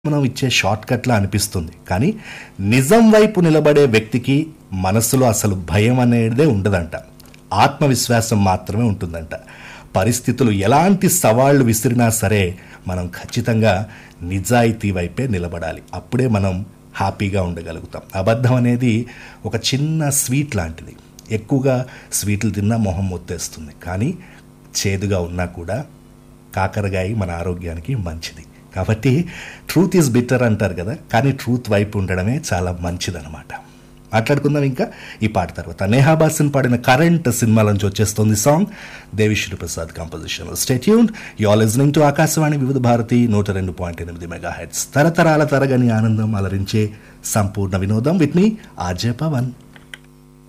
మనం ఇచ్చే షార్ట్ కట్లా అనిపిస్తుంది కానీ నిజం వైపు నిలబడే వ్యక్తికి మనసులో అసలు భయం అనేదే ఉండదంట ఆత్మవిశ్వాసం మాత్రమే ఉంటుందంట పరిస్థితులు ఎలాంటి సవాళ్లు విసిరినా సరే మనం ఖచ్చితంగా నిజాయితీ వైపే నిలబడాలి అప్పుడే మనం హ్యాపీగా ఉండగలుగుతాం అబద్ధం అనేది ఒక చిన్న స్వీట్ లాంటిది ఎక్కువగా స్వీట్లు తిన్నా మొహం మొత్తేస్తుంది కానీ చేదుగా ఉన్నా కూడా కాకరకాయ మన ఆరోగ్యానికి మంచిది కాబట్టి ట్రూత్ ఈజ్ బిటర్ అంటారు కదా కానీ ట్రూత్ వైపు ఉండడమే చాలా మంచిదన్నమాట మాట్లాడుకుందాం ఇంకా ఈ పాట తర్వాత నేహా బాసిన్ పాడిన కరెంట్ సినిమా నుంచి వచ్చేస్తుంది song Devi Sri Prasad composition stay tuned you are listening to Akashvani Vividh Bharati నూట రెండు పాయింట్ ఎనిమిది మెగా హెడ్స్ తరతరాల తరగని ఆనందం అలరించే సంపూర్ణ వినోదం విత్ మీ ఆర్జే పవన్